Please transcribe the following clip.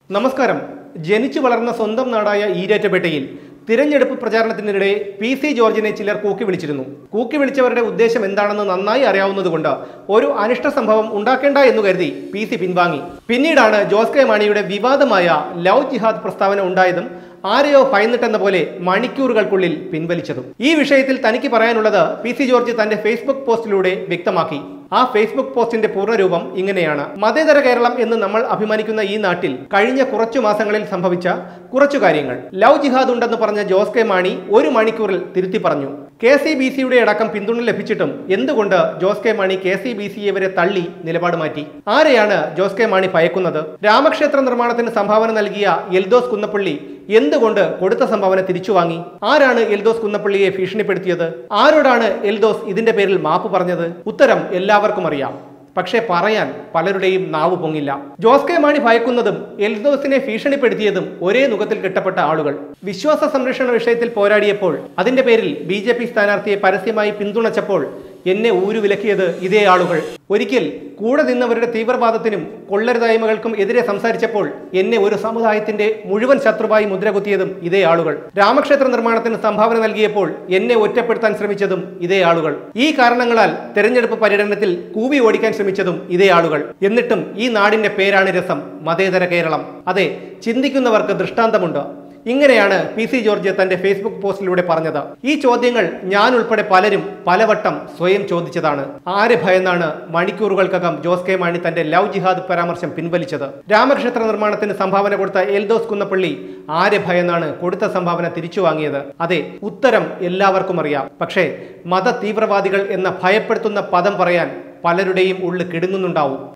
നമസ്കാരം ജനിച്ചു വളർന്ന സ്വന്തം നാടായ ഈരാറ്റുപേട്ടയിൽ തിരഞ്ഞെടുപ്പ് പ്രചാരണത്തിനിടെ പി സി ജോർജിനെ ചിലർ കൂക്കി വിളിച്ചിരുന്നു കൂക്കി വിളിച്ചവരുടെ ഉദ്ദേശം എന്താണെന്ന് നന്നായി അറിയാവുന്നതുകൊണ്ട് ഒരു അനിഷ്ട സംഭവം ഉണ്ടാക്കേണ്ട എന്ന് കരുതി പി സി പിൻവാങ്ങി പിന്നീടാണ് ജോസ് കെ മാണിയുടെ വിവാദമായ ലവ് ജിഹാദ് പ്രസ്താവന ഉണ്ടായതും ആരെയോ ഭയന്നിട്ടെന്ന പോലെ മണിക്കൂറുകൾക്കുള്ളിൽ പിൻവലിച്ചതും ഈ വിഷയത്തിൽ തനിക്ക് പറയാനുള്ളത് പി സി ജോർജ് തന്റെ ഫേസ്ബുക്ക് പോസ്റ്റിലൂടെ വ്യക്തമാക്കി ആ ഫേസ്ബുക്ക് പോസ്റ്റിന്റെ പൂർണ്ണരൂപം ഇങ്ങനെയാണ് മതേതര കേരളം എന്ന് നമ്മൾ അഭിമാനിക്കുന്ന ഈ നാട്ടിൽ കഴിഞ്ഞ കുറച്ചു മാസങ്ങളിൽ സംഭവിച്ച കുറച്ചു കാര്യങ്ങൾ ലവ് ജിഹാദ് ഉണ്ടെന്ന് പറഞ്ഞ ജോസ് കെ മാണി ഒരു മണിക്കൂറിൽ തിരുത്തി പറഞ്ഞു കെ സി ബി സിയുടെ അടക്കം പിന്തുണ ലഭിച്ചിട്ടും എന്തുകൊണ്ട് Jose K Mani K C B സിയെ വരെ തള്ളി നിലപാട് മാറ്റി ആരെയാണ് ജോസ് കെ മാണി ഭയക്കുന്നത് രാമക്ഷേത്ര നിർമ്മാണത്തിന് സംഭാവന നൽകിയ എൽദോസ് കുന്നപ്പള്ളി എന്തുകൊണ്ട് കൊടുത്ത സംഭാവന തിരിച്ചു വാങ്ങി ആരാണ് എൽദോസ് കുന്നപ്പള്ളിയെ ഭീഷണിപ്പെടുത്തിയത് ആരോടാണ് എൽദോസ് ഇതിന്റെ പേരിൽ മാപ്പ് പറഞ്ഞത് ഉത്തരം എല്ലാവർക്കും അറിയാം പക്ഷേ പറയാൻ പലരുടെയും നാവ് പൊങ്ങില്ല ജോസ് കെ മാണി ഭയക്കുന്നതും എൽദോസിനെ ഭീഷണിപ്പെടുത്തിയതും ഒരേ മുഖത്തിൽ കെട്ടപ്പെട്ട ആളുകൾ വിശ്വാസ സംരക്ഷണ വിഷയത്തിൽ പോരാടിയപ്പോൾ അതിന്റെ പേരിൽ ബി ജെ പി സ്ഥാനാർത്ഥിയെ പരസ്യമായി പിന്തുണച്ചപ്പോൾ എന്നെ ഊരുവിലക്കിയത് ഇതേ ആളുകൾ ഒരിക്കൽ കൂടെ നിന്നവരുടെ തീവ്രവാദത്തിനും കൊള്ളരുതായ്മകൾക്കും എതിരെ സംസാരിച്ചപ്പോൾ എന്നെ ഒരു സമുദായത്തിന്റെ മുഴുവൻ ശത്രുവായി മുദ്രകുത്തിയതും ഇതേ ആളുകൾ രാമക്ഷേത്ര നിർമ്മാണത്തിന് സംഭാവന നൽകിയപ്പോൾ എന്നെ ഒറ്റപ്പെടുത്താൻ ശ്രമിച്ചതും ഇതേ ആളുകൾ ഈ കാരണങ്ങളാൽ തെരഞ്ഞെടുപ്പ് പര്യടനത്തിൽ കൂവി ഓടിക്കാൻ ശ്രമിച്ചതും ഇതേ ആളുകൾ എന്നിട്ടും ഈ നാടിന്റെ പേരാണ് രസം മതേതര കേരളം അതെ ചിന്തിക്കുന്നവർക്ക് ദൃഷ്ടാന്തമുണ്ട് ഇങ്ങനെയാണ് പി സി ജോർജ് തന്റെ ഫേസ്ബുക്ക് പോസ്റ്റിലൂടെ പറഞ്ഞത് ഈ ചോദ്യങ്ങൾ ഞാൻ ഉൾപ്പെടെ പലരും പലവട്ടം സ്വയം ചോദിച്ചതാണ് ആരെ ഭയന്നാണ് മണിക്കൂറുകൾക്കകം ജോസ് കെ മാണി തന്റെ ലവ് ജിഹാദ് പരാമർശം പിൻവലിച്ചത് രാമക്ഷേത്ര നിർമ്മാണത്തിന് സംഭാവന കൊടുത്ത എൽദോസ് കുന്നപ്പള്ളി ആരെ ഭയന്നാണ് കൊടുത്ത സംഭാവന തിരിച്ചു വാങ്ങിയത് അതെ ഉത്തരം എല്ലാവർക്കും അറിയാം പക്ഷേ മത തീവ്രവാദികൾ എന്ന ഭയപ്പെടുത്തുന്ന പദം പറയാൻ പലരുടെയും ഉള്ളിൽ കിടുങ്ങുന്നുണ്ടാവും